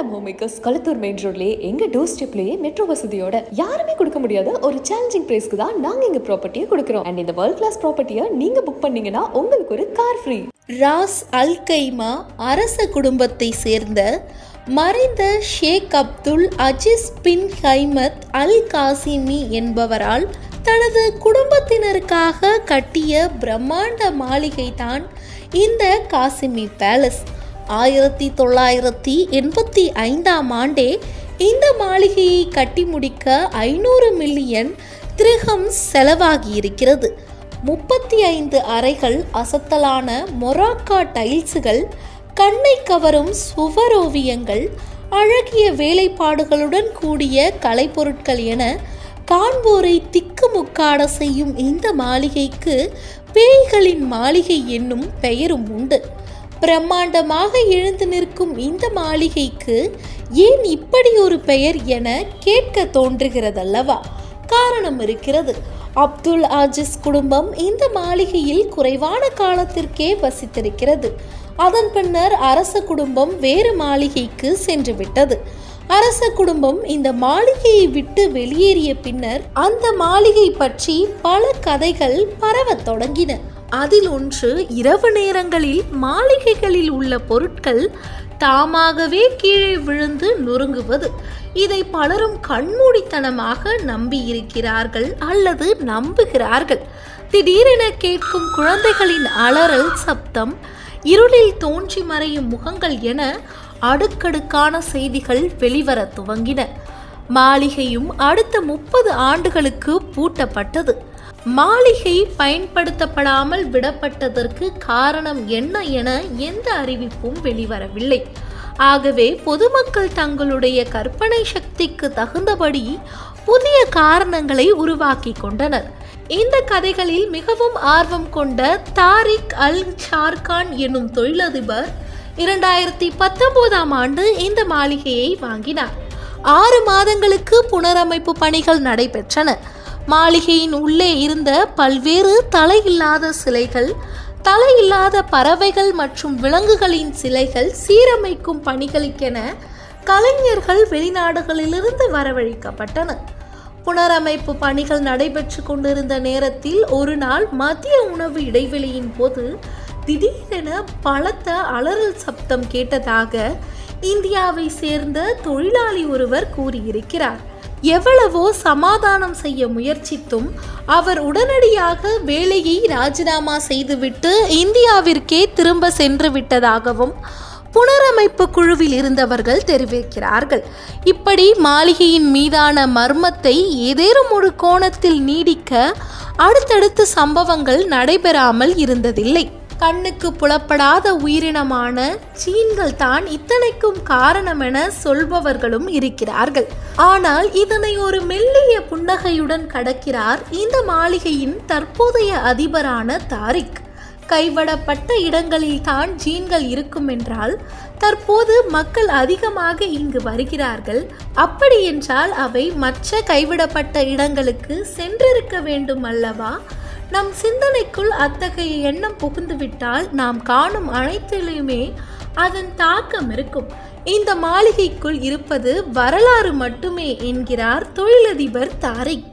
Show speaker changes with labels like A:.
A: Kerala homemakers Kalathur main ரோட்லயே எங்க door ஸ்டெப்லயே metro வசதியோட யாருமே கொடுக்க முடியாத ஒரு சேலஞ்சிங் பிரைஸ்க்கு தான் நாங்க எங்க ப்ராப்பர்ட்டியை கொடுக்குறோம் அண்ட் இந்த வேர்ல்ட் கிளாஸ் ப்ராப்பர்ட்டியை நீங்க புக் பண்ணீங்கன்னா உங்களுக்கு ஒரு கார் ஃப்ரீ
B: ராஸ் அல் கைமா அரச குடும்பத்தை சேர்ந்த மறைந்த Sheikh Abdul Aziz bin Humaid Al Qasimi என்பவரால் தனது குடும்பத்தினருக்காக கட்டிய பிரம்மாண்ட மாளிகை தான் இந்த காசிமி பேலஸ் ஆயிரத்தி தொள்ளாயிரத்தி எண்பத்தி ஐந்தாம் ஆண்டே இந்த மாளிகையை கட்டி முடிக்க ஐநூறு மில்லியன் திரகம் செலவாகியிருக்கிறது முப்பத்தி ஐந்து அறைகள் அசத்தலான மொராக்கா டைல்ஸுகள் கண்ணை கவரும் சுவரோவியங்கள் அழகிய வேலைப்பாடுகளுடன் கூடிய கலைப்பொருட்கள் என காண்போரை திக்குமுக்காட செய்யும் இந்த மாளிகைக்கு பேய்களின் மாளிகை என்னும் பெயரும் உண்டு பிரம்மாண்டமாக எழுந்து நிற்கும் இந்த மாளிகைக்கு ஏன் இப்படி ஒரு பெயர் என கேட்க தோன்றுகிறதல்லவா காரணம் இருக்கிறது அப்துல் ஆஜிஸ் குடும்பம் இந்த மாளிகையில் குறைவான காலத்திற்கே வசித்திருக்கிறது அதன் பின்னர் அரச குடும்பம் வேறு மாளிகைக்கு சென்று விட்டது அரச குடும்பம் இந்த மாளிகையை விட்டு வெளியேறிய பின்னர் அந்த மாளிகை பற்றி பல கதைகள் பரவத் தொடங்கின அதில் ஒன்று இரவு நேரங்களில் மாளிகைகளில் உள்ள பொருட்கள் தாமாகவே கீழே விழுந்து நொறுங்குவது இதை பலரும் கண்மூடித்தனமாக நம்பியிருக்கிறார்கள் அல்லது நம்புகிறார்கள் திடீரென கேட்கும் குழந்தைகளின் அலறல் சப்தம் இருளில் தோன்றி மறையும் முகங்கள் என அடுக்கடுக்கான செய்திகள் வெளிவர துவங்கின மாளிகையும் அடுத்த முப்பது ஆண்டுகளுக்கு பூட்டப்பட்டது மாளிகை பயன்படுத்தப்படாமல் விடப்பட்டதற்கு காரணம் என்ன என எந்த அறிவிப்பும் வெளிவரவில்லை ஆகவே பொதுமக்கள் தங்களுடைய கற்பனை சக்திக்கு தகுந்தபடி புதிய காரணங்களை உருவாக்கி கொண்டனர் இந்த கதைகளில் மிகவும் ஆர்வம் கொண்ட தாரிக் அல் ஷார்கான் என்னும் தொழிலதிபர் இரண்டாயிரத்தி பத்தொன்பதாம் ஆண்டு இந்த மாளிகையை வாங்கினார் ஆறு மாதங்களுக்கு புனரமைப்பு பணிகள் நடைபெற்றன மாளிகையின் உள்ளே இருந்த பல்வேறு தலையில்லாத சிலைகள் தலையில்லாத பறவைகள் மற்றும் விலங்குகளின் சிலைகள் சீரமைக்கும் பணிகளுக்கென கலைஞர்கள் வெளிநாடுகளிலிருந்து வரவழைக்கப்பட்டனர் புனரமைப்பு பணிகள் நடைபெற்று கொண்டிருந்த நேரத்தில் ஒரு நாள் மதிய உணவு இடைவெளியின் போது திடீரென பலத்த அலறல் சப்தம் கேட்டதாக இந்தியாவை சேர்ந்த தொழிலாளி ஒருவர் கூறியிருக்கிறார் எவ்வளவோ சமாதானம் செய்ய முயற்சித்தும் அவர் உடனடியாக வேலையை ராஜினாமா செய்துவிட்டு இந்தியாவிற்கே திரும்ப சென்று விட்டதாகவும் புனரமைப்பு குழுவில் இருந்தவர்கள் தெரிவிக்கிறார்கள் இப்படி மாளிகையின் மீதான மர்மத்தை ஏதேனும் ஒரு கோணத்தில் நீடிக்க அடுத்தடுத்த சம்பவங்கள் நடைபெறாமல் இருந்ததில்லை கண்ணுக்கு புலப்படாத உயிரினமான சீன்கள் தான் இத்தனைக்கும் காரணம் என சொல்பவர்களும் இருக்கிறார்கள் ஆனால் இதனை ஒரு மெல்லிய புன்னகையுடன் கடக்கிறார் இந்த மாளிகையின் தற்போதைய அதிபரான தாரிக் கைவிடப்பட்ட இடங்களில் தான் ஜீன்கள் இருக்கும் என்றால் தற்போது மக்கள் அதிகமாக இங்கு வருகிறார்கள் அப்படி என்றால் அவை மற்ற கைவிடப்பட்ட இடங்களுக்கு சென்றிருக்க வேண்டும் அல்லவா நம் சிந்தனைக்குள் அத்தகைய எண்ணம் புகுந்துவிட்டால் நாம் காணும் அனைத்திலுமே அதன் தாக்கம் இருக்கும் இந்த மாளிகைக்குள் இருப்பது வரலாறு மட்டுமே என்கிறார் தொழிலதிபர் தாரிக்